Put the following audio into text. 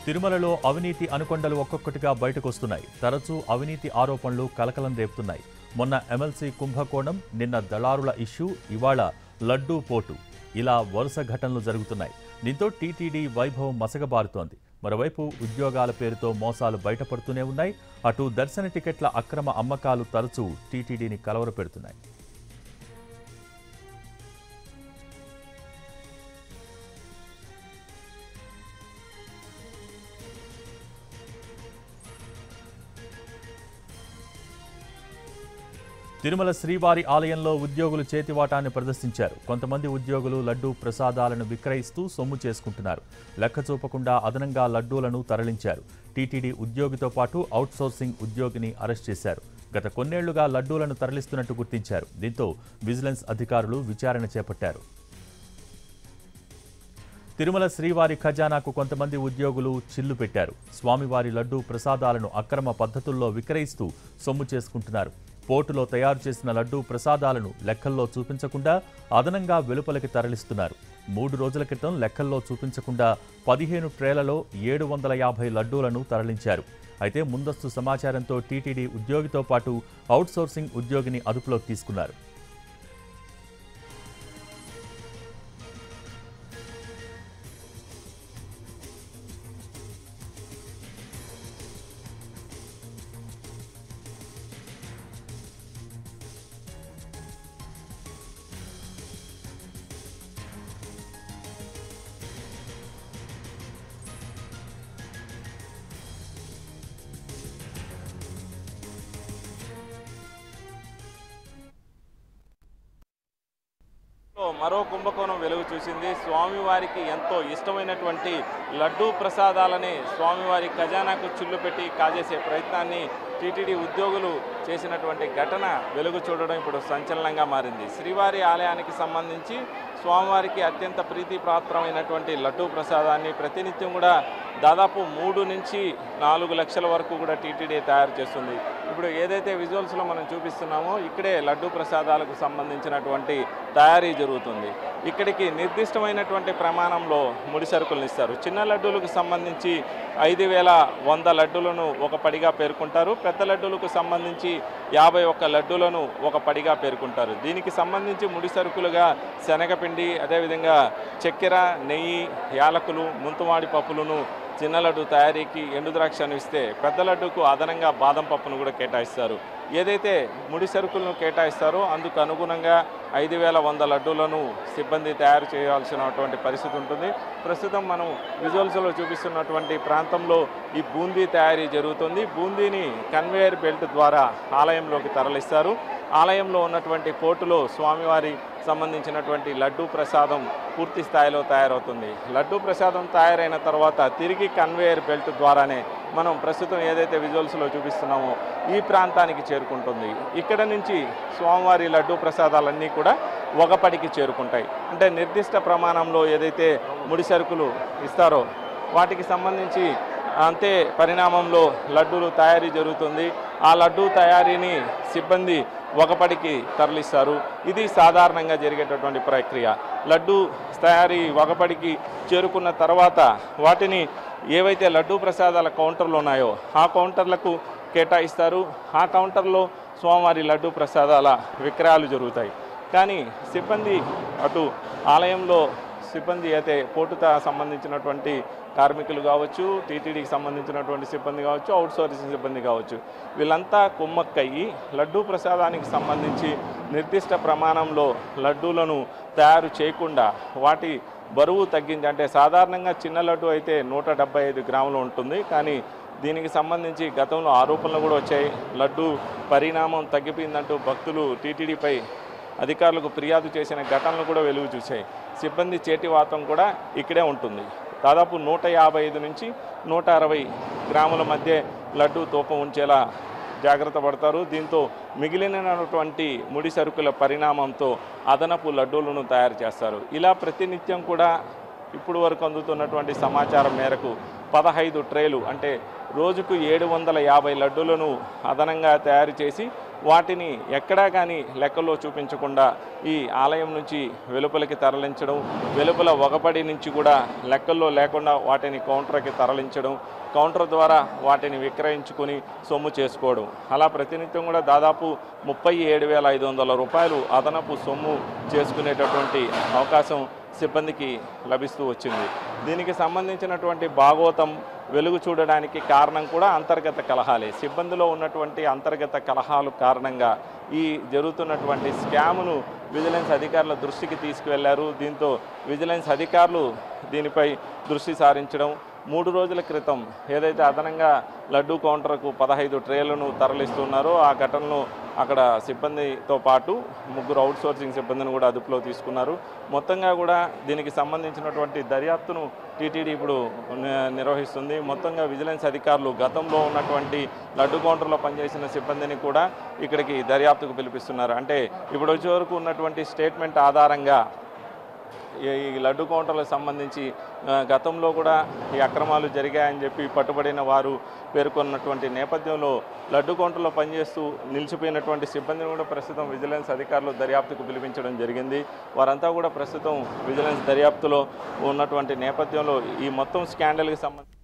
తిరుమలలో అవినీతి అనుకొండలు ఒక్కొక్కటిగా బయటకొస్తున్నాయి తరచూ అవినీతి ఆరోపణలు కలకలం రేపుతున్నాయి మొన్న ఎమ్మెల్సీ కుంభకోణం నిన్న దళారుల ఇష్యూ ఇవాళ లడ్డూ పోటు ఇలా వరుస ఘటనలు జరుగుతున్నాయి దీంతో టీటీడీ వైభవం మసగబారుతోంది మరోవైపు ఉద్యోగాల పేరుతో మోసాలు బయటపడుతూనే ఉన్నాయి అటు దర్శన టికెట్ల అక్రమ అమ్మకాలు తరచూ టీటీడీని కలవరపెడుతున్నాయి తిరుమల శ్రీవారి ఆలయంలో ఉద్యోగులు చేతివాటాన్ని ప్రదర్శించారు కొంతమంది ఉద్యోగులు లడ్డూ ప్రసాదాలను విక్రయిస్తూ సొమ్ము చేసుకుంటున్నారు లెక్క చూపకుండా అదనంగా లడ్డూలను తరలించారు టీటీడీ ఉద్యోగితో పాటు అవుట్సోర్సింగ్ ఉద్యోగిని అరెస్ట్ చేశారు గత కొన్నేళ్లుగా లడ్డూలను తరలిస్తున్నట్టు గుర్తించారు దీంతో విజిలెన్స్ అధికారులు విచారణ చేపట్టారు తిరుమల శ్రీవారి ఖజానాకు కొంతమంది ఉద్యోగులు చిల్లు పెట్టారు స్వామివారి లడ్డూ ప్రసాదాలను అక్రమ పద్ధతుల్లో విక్రయిస్తూ సొమ్ము చేసుకుంటున్నారు పోర్టులో తయారు చేసిన లడ్డూ ప్రసాదాలను లెక్కల్లో చూపించకుండా అదనంగా వెలుపలికి తరలిస్తున్నారు మూడు రోజుల క్రితం లెక్కల్లో చూపించకుండా పదిహేను ట్రేలలో ఏడు వందల యాభై లడ్డూలను తరలించారు అయితే ముందస్తు సమాచారంతో టీటీడీ ఉద్యోగితో పాటు అవుట్సోర్సింగ్ ఉద్యోగిని అదుపులోకి తీసుకున్నారు లో మరో కుంభకోణం వెలుగు చూసింది స్వామివారికి ఎంతో ఇష్టమైనటువంటి లడ్డూ ప్రసాదాలని స్వామివారి ఖజానాకు చిల్లు పెట్టి కాజేసే ప్రయత్నాన్ని టీటీడీ ఉద్యోగులు చేసినటువంటి ఘటన వెలుగు చూడడం ఇప్పుడు సంచలనంగా మారింది శ్రీవారి ఆలయానికి సంబంధించి స్వామివారికి అత్యంత ప్రీతిపాత్రమైనటువంటి లడ్డూ ప్రసాదాన్ని ప్రతినిత్యం కూడా దాదాపు మూడు నుంచి నాలుగు లక్షల వరకు కూడా టీటీడీ తయారు చేస్తుంది ఇప్పుడు ఏదైతే విజువల్స్లో మనం చూపిస్తున్నామో ఇక్కడే లడ్డూ ప్రసాదాలకు సంబంధించినటువంటి తయారీ జరుగుతుంది ఇక్కడికి నిర్దిష్టమైనటువంటి ప్రమాణంలో ముడి సరుకులను ఇస్తారు చిన్న లడ్డూలకు సంబంధించి ఐదు వేల వంద లడ్డూలను ఒక పడిగా పేర్కొంటారు పెద్ద లడ్డూలకు సంబంధించి యాభై ఒక్క లడ్డూలను ఒక పడిగా పేర్కొంటారు దీనికి సంబంధించి ముడి సరుకులుగా శనగపిండి అదేవిధంగా చక్కెర నెయ్యి యాలకులు ముంతుమాడి పప్పులను చిన్న లడ్డు తయారీకి ఎండు ద్రాక్షను ఇస్తే పెద్ద లడ్డుకు అదనంగా బాదం పప్పును కూడా కేటాయిస్తారు ఏదైతే ముడి సరుకులను కేటాయిస్తారో అందుకు అనుగుణంగా ఐదు వేల వంద లడ్డూలను సిబ్బంది తయారు చేయాల్సినటువంటి పరిస్థితి ఉంటుంది ప్రస్తుతం మనం విజువల్స్లో చూపిస్తున్నటువంటి ప్రాంతంలో ఈ బూందీ తయారీ జరుగుతుంది బూందీని కన్వేయర్ బెల్ట్ ద్వారా ఆలయంలోకి తరలిస్తారు ఆలయంలో ఉన్నటువంటి పోర్టులో స్వామివారి సంబంధించినటువంటి లడ్డూ ప్రసాదం పూర్తి స్థాయిలో తయారవుతుంది లడ్డూ ప్రసాదం తయారైన తర్వాత తిరిగి కన్వేయర్ బెల్ట్ ద్వారానే మనం ప్రస్తుతం ఏదైతే విజువల్స్లో చూపిస్తున్నామో ఈ ప్రాంతానికి చేరుకుంటుంది ఇక్కడ నుంచి స్వామివారి లడ్డూ ప్రసాదాలన్నీ కూడా ఒకపడికి చేరుకుంటాయి అంటే నిర్దిష్ట ప్రమాణంలో ఏదైతే ముడి సరుకులు ఇస్తారో వాటికి సంబంధించి అంతే పరిణామంలో లడ్డూలు తయారీ జరుగుతుంది ఆ లడ్డూ తయారీని సిబ్బంది ఒకపడికి తరలిస్తారు ఇది సాధారణంగా జరిగేటటువంటి ప్రక్రియ లడ్డూ తయారీ ఒకపడికి చేరుకున్న తర్వాత వాటిని ఏవైతే లడ్డూ ప్రసాదాల కౌంటర్లు ఉన్నాయో ఆ కౌంటర్లకు కేటాయిస్తారు ఆ కౌంటర్లో స్వామివారి లడ్డూ ప్రసాదాల విక్రయాలు జరుగుతాయి కానీ సిబ్బంది అటు ఆలయంలో సిబ్బంది అయితే పోటుతో సంబంధించినటువంటి కార్మికులు కావచ్చు టీటీడీకి సంబంధించినటువంటి సిబ్బంది కావచ్చు అవుట్ సోర్సింగ్ సిబ్బంది కావచ్చు వీళ్ళంతా కుమ్మక్కయ్యి లడ్డూ ప్రసాదానికి సంబంధించి నిర్దిష్ట ప్రమాణంలో లడ్డూలను తయారు చేయకుండా వాటి బరువు తగ్గించి అంటే సాధారణంగా చిన్న లడ్డు అయితే నూట డెబ్బై ఐదు గ్రాములు ఉంటుంది కానీ దీనికి సంబంధించి గతంలో ఆరోపణలు కూడా వచ్చాయి లడ్డు పరిణామం తగ్గిపోయిందంటూ భక్తులు టీటీడీపై అధికారులకు ఫిర్యాదు చేసిన ఘటనలు కూడా వెలుగు చూశాయి సిబ్బంది చేతివాతం కూడా ఇక్కడే ఉంటుంది దాదాపు నూట యాభై ఐదు నుంచి నూట అరవై గ్రాముల మధ్య లడ్డు తూకం ఉంచేలా జాగ్రత్త పడతారు దీంతో మిగిలినటువంటి ముడి సరుకుల పరిణామంతో అదనపు లడ్డూలను తయారు చేస్తారు ఇలా ప్రతినిత్యం కూడా ఇప్పుడు వరకు అందుతున్నటువంటి సమాచారం మేరకు పదహైదు ట్రేలు అంటే రోజుకు ఏడు వందల యాభై లడ్డూలను అదనంగా తయారు చేసి వాటిని ఎక్కడా కానీ లెక్కల్లో చూపించకుండా ఈ ఆలయం నుంచి వెలుపలికి తరలించడం వెలుపల ఒకపడి నుంచి కూడా లెక్కల్లో లేకుండా వాటిని కౌంటర్కి తరలించడం కౌంటర్ ద్వారా వాటిని విక్రయించుకొని సొమ్ము చేసుకోవడం అలా ప్రతినిత్యం కూడా దాదాపు ముప్పై ఏడు వేల ఐదు వందల రూపాయలు అదనపు సొమ్ము చేసుకునేటటువంటి అవకాశం సిబ్బందికి లభిస్తూ వచ్చింది దీనికి సంబంధించినటువంటి భాగోతం వెలుగు చూడడానికి కారణం కూడా అంతర్గత కలహాలే సిబ్బందిలో ఉన్నటువంటి అంతర్గత కలహాలు కారణంగా ఈ జరుగుతున్నటువంటి స్కామ్ను విజిలెన్స్ అధికారుల దృష్టికి తీసుకువెళ్లారు దీంతో విజిలెన్స్ అధికారులు దీనిపై దృష్టి సారించడం మూడు రోజుల క్రితం ఏదైతే అదనంగా లడ్డూ కౌంటర్కు పదహైదు ట్రేలను తరలిస్తున్నారో ఆ ఘటనను అక్కడ సిబ్బందితో పాటు ముగ్గురు అవుట్ సోర్సింగ్ సిబ్బందిని కూడా అదుపులో తీసుకున్నారు మొత్తంగా కూడా దీనికి సంబంధించినటువంటి దర్యాప్తును టీటీడీ ఇప్పుడు ని- నిర్వహిస్తుంది మొత్తంగా విజిలెన్స్ అధికారులు గతంలో ఉన్నటువంటి లడ్డు కౌంటర్లో పనిచేసిన సిబ్బందిని కూడా ఇక్కడికి దర్యాప్తుకు పిలిపిస్తున్నారు అంటే ఇప్పుడు వచ్చే వరకు ఉన్నటువంటి స్టేట్మెంట్ ఆధారంగా ఈ ఈ లడ్డు కౌంటర్లకు సంబంధించి ఆ, గతంలో కూడా ఈ అక్రమాలు జరిగాయని చెప్పి పట్టుబడిన వారు పేర్కొన్నటువంటి నేపథ్యంలో లడ్డు కౌంటర్లో పనిచేస్తూ నిలిచిపోయినటువంటి సిబ్బందిని కూడా ప్రస్తుతం విజిలెన్స్ అధికారులు దర్యాప్తుకు పిలిపించడం జరిగింది వారంతా కూడా ప్రస్తుతం విజిలెన్స్ దర్యాప్తులో ఉన్నటువంటి నేపథ్యంలో ఈ మొత్తం స్కాండల్కి సంబంధించి